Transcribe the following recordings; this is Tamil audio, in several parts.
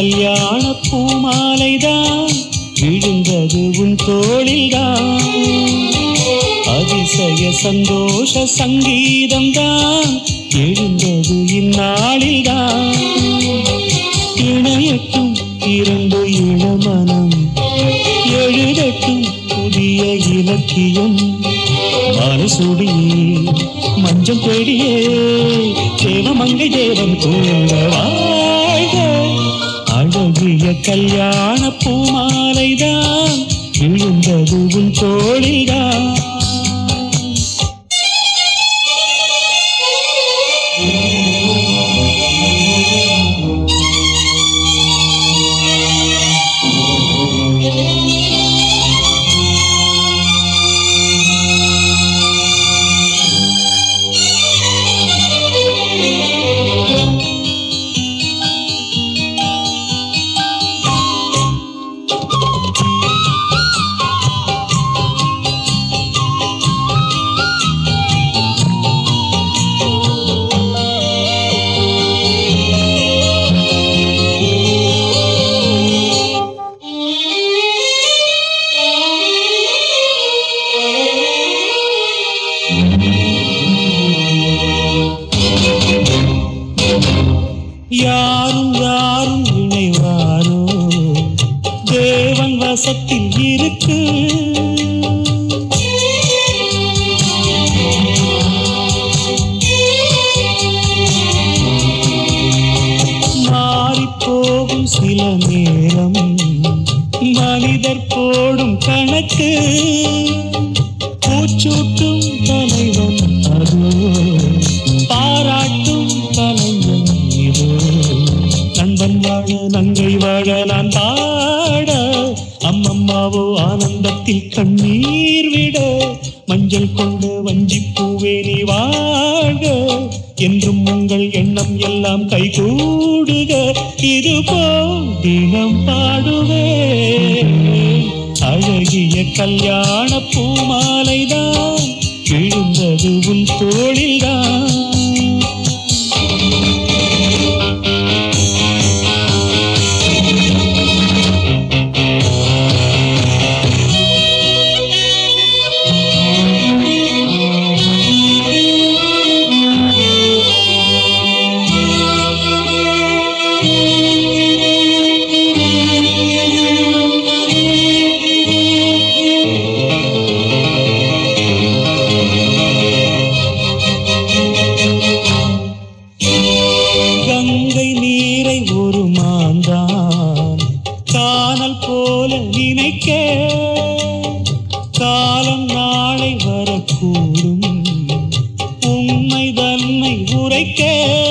கல்யாண பூமாலைதான் விழுந்தது உன் தோளில்தான் அதிசய சந்தோஷ சங்கீதம் தான் எழுந்தது இந்நாளில்தான் இணையட்டும் இரண்டு இளமனம் எழுதட்டும் புதிய இலக்கியம் மனசுடியே மஞ்சள் தேடியே தேவமங்கை தேவன் கூட வாழ்க அழகிய கல்யாண பூமாலைதான் விழுந்தது உன் தோழிதான் யாரும் யாரும் இணைவாரோ தேவன் வசத்தில் இருக்கு மாறிப் போகும் சில நேரம் மனிதர் போடும் கணக்கு பூச்சூட்டும் தலைவன் அதோ பாராட்டும் கலைஞன் இதோ நண்பன் வாழ நங்கை வாழ நான் பாட அம்மம்மாவோ ஆனந்தத்தில் கண்ணீர் விட மஞ்சள் கொண்ட வஞ்சிப் பூவே நீ வாழ்க என்றும் உங்கள் எண்ணம் எல்லாம் கைகூடுக இது போல் தினம் பாடுவே அழகிய கல்யாண பூமாலைதான் விழுந்தது உன் தோளில்தான் கங்கை நீரை ஒரு மாந்தான் காணல் போல நினைக்க காலம் நாளை வரக்கூடும் உண்மை தன்னை உரைக்க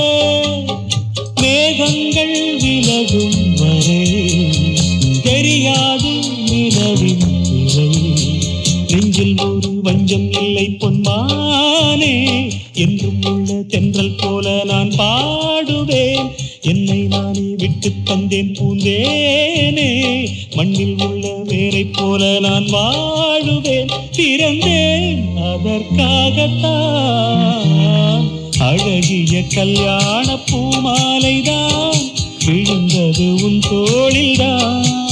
மேகங்கள் விலகும் வரை தெரியாது நிலவின் விலை நெஞ்சில் ஒரு வஞ்சம் இல்லை பொன்மானே என்றும் உள்ள தென்றல் போல நான் பாடுவேன் என்னை நானே விட்டு தந்தேன் பூந்தேனே மண்ணில் உள்ள வேரை போல நான் வாழுவேன் பிறந்தேன் அதற்காகத்தான் அழகிய கல்யாண பூமாலைதான் விழுந்தது உன் தோளில்தான்